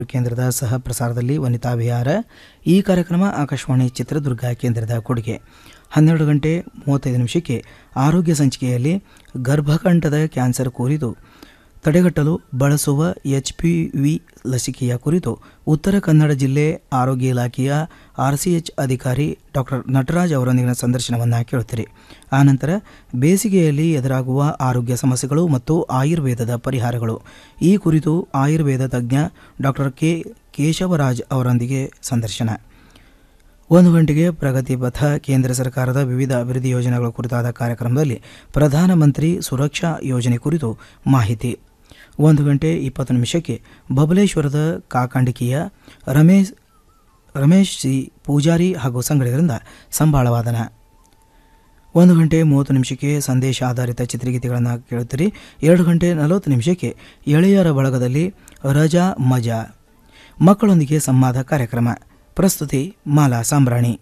ಕೇಂದ್ರದ ಸಹ ಪ್ರಸಾರದಲ್ಲಿ ವನಿತಾ ವಿಹಾರ ಈ ಕಾರ್ಯಕ್ರಮ ಆಕಾಶವಾಣಿ ಚಿತ್ರದುರ್ಗ ಕೇಂದ್ರದ ಕೊಡುಗೆ ಹನ್ನೆರಡು ಗಂಟೆ ಮೂವತ್ತೈದು ನಿಮಿಷಕ್ಕೆ ಆರೋಗ್ಯ ಸಂಚಿಕೆಯಲ್ಲಿ ಗರ್ಭಕಂಠದ ಕ್ಯಾನ್ಸರ್ ಕುರಿತು ತಡೆಗಟ್ಟಲು ಬಳಸುವ ಎಚ್ ಪಿ ವಿ ಲಸಿಕೆಯ ಕುರಿತು ಉತ್ತರ ಕನ್ನಡ ಜಿಲ್ಲೆ ಆರೋಗ್ಯ ಇಲಾಖೆಯ ಆರ್ಸಿಎಚ್ ಅಧಿಕಾರಿ ಡಾಕ್ಟರ್ ನಟರಾಜ್ ಅವರೊಂದಿಗಿನ ಸಂದರ್ಶನವನ್ನು ಕೇಳುತ್ತೀರಿ ಆನಂತರ ಬೇಸಿಗೆಯಲ್ಲಿ ಎದುರಾಗುವ ಆರೋಗ್ಯ ಸಮಸ್ಯೆಗಳು ಮತ್ತು ಆಯುರ್ವೇದದ ಪರಿಹಾರಗಳು ಈ ಕುರಿತು ಆಯುರ್ವೇದ ತಜ್ಞ ಡಾಕ್ಟರ್ ಕೆ ಕೇಶವರಾಜ್ ಅವರೊಂದಿಗೆ ಸಂದರ್ಶನ ಒಂದು ಗಂಟೆಗೆ ಪ್ರಗತಿ ಪಥ ಕೇಂದ್ರ ಸರ್ಕಾರದ ವಿವಿಧ ಅಭಿವೃದ್ಧಿ ಯೋಜನೆಗಳ ಕುರಿತಾದ ಕಾರ್ಯಕ್ರಮದಲ್ಲಿ ಪ್ರಧಾನಮಂತ್ರಿ ಸುರಕ್ಷಾ ಯೋಜನೆ ಕುರಿತು ಮಾಹಿತಿ ಒಂದು ಗಂಟೆ ಇಪ್ಪತ್ತು ನಿಮಿಷಕ್ಕೆ ಬಬಲೇಶ್ವರದ ಕಾಕಂಡಿಕೆಯ ರಮೇಶ್ ರಮೇಶ್ ಸಿ ಪೂಜಾರಿ ಹಾಗೂ ಸಂಗಡಿಗರಿಂದ ಸಂಬಾಳವಾದನ ಒಂದು ಗಂಟೆ ಮೂವತ್ತು ನಿಮಿಷಕ್ಕೆ ಸಂದೇಶ ಆಧಾರಿತ ಚಿತ್ರಗೀತೆಗಳನ್ನು ಕೇಳುತ್ತೀರಿ ಎರಡು ಗಂಟೆ ನಲವತ್ತು ನಿಮಿಷಕ್ಕೆ ಎಳೆಯರ ಬಳಗದಲ್ಲಿ ರಜಾ ಮಜಾ ಮಕ್ಕಳೊಂದಿಗೆ ಸಂವಾದ ಕಾರ್ಯಕ್ರಮ ಪ್ರಸ್ತುತಿ ಮಾಲಾ ಸಾಂಬ್ರಾಣಿ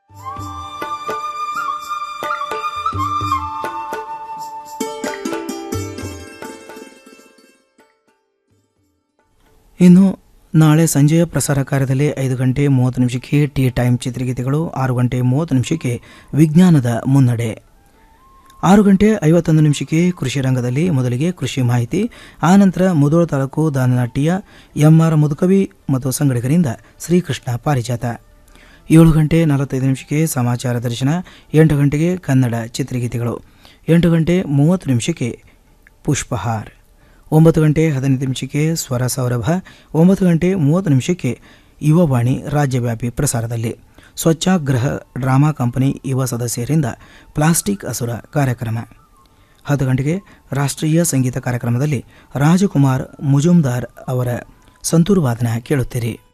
ಇನ್ನು ನಾಳೆ ಸಂಜೆಯ ಪ್ರಸಾರ ಕಾರ್ಯದಲ್ಲಿ ಐದು ಗಂಟೆ ಮೂವತ್ತು ನಿಮಿಷಕ್ಕೆ ಟೀ ಟೈಮ್ ಚಿತ್ರಗೀತೆಗಳು ಆರು ಗಂಟೆ ಮೂವತ್ತು ನಿಮಿಷಕ್ಕೆ ವಿಜ್ಞಾನದ ಮುನ್ನಡೆ ಆರು ಗಂಟೆ ಐವತ್ತೊಂದು ನಿಮಿಷಕ್ಕೆ ಕೃಷಿ ರಂಗದಲ್ಲಿ ಮೊದಲಿಗೆ ಕೃಷಿ ಮಾಹಿತಿ ಆನಂತರ ಮುದೋಳ ತಾಲೂಕು ದಾನನಾಟ್ಯ ಎಂಆರ್ ಮುದುಕವಿ ಮತ್ತು ಸಂಗಡಿಗರಿಂದ ಶ್ರೀಕೃಷ್ಣ ಪಾರಿಜಾತ ಏಳು ಗಂಟೆ ನಲವತ್ತೈದು ನಿಮಿಷಕ್ಕೆ ಸಮಾಚಾರ ದರ್ಶನ ಎಂಟು ಗಂಟೆಗೆ ಕನ್ನಡ ಚಿತ್ರಗೀತೆಗಳು ಎಂಟು ಗಂಟೆ ಮೂವತ್ತು ನಿಮಿಷಕ್ಕೆ ಪುಷ್ಪಹಾರ್ ಒಂಬತ್ತು ಗಂಟೆ ಹದಿನೈದು ನಿಮಿಷಕ್ಕೆ ಸ್ವರ ಸೌರಭ ಒಂಬತ್ತು ಗಂಟೆ ಮೂವತ್ತು ನಿಮಿಷಕ್ಕೆ ಯುವವಾಣಿ ರಾಜ್ಯವ್ಯಾಪಿ ಪ್ರಸಾರದಲ್ಲಿ ಸ್ವಚ್ಛಾಗ್ರಹ ಡ್ರಾಮಾ ಕಂಪನಿ ಯುವ ಸದಸ್ಯರಿಂದ ಪ್ಲಾಸ್ಟಿಕ್ ಅಸುರ ಕಾರ್ಯಕ್ರಮ ಹತ್ತು ಗಂಟೆಗೆ ರಾಷ್ಟ್ರೀಯ ಸಂಗೀತ ಕಾರ್ಯಕ್ರಮದಲ್ಲಿ ರಾಜಕುಮಾರ್ ಮುಜುಮ್ದಾರ್ ಅವರ ಸಂತೂರು ವಾದನ ಕೇಳುತ್ತೀರಿ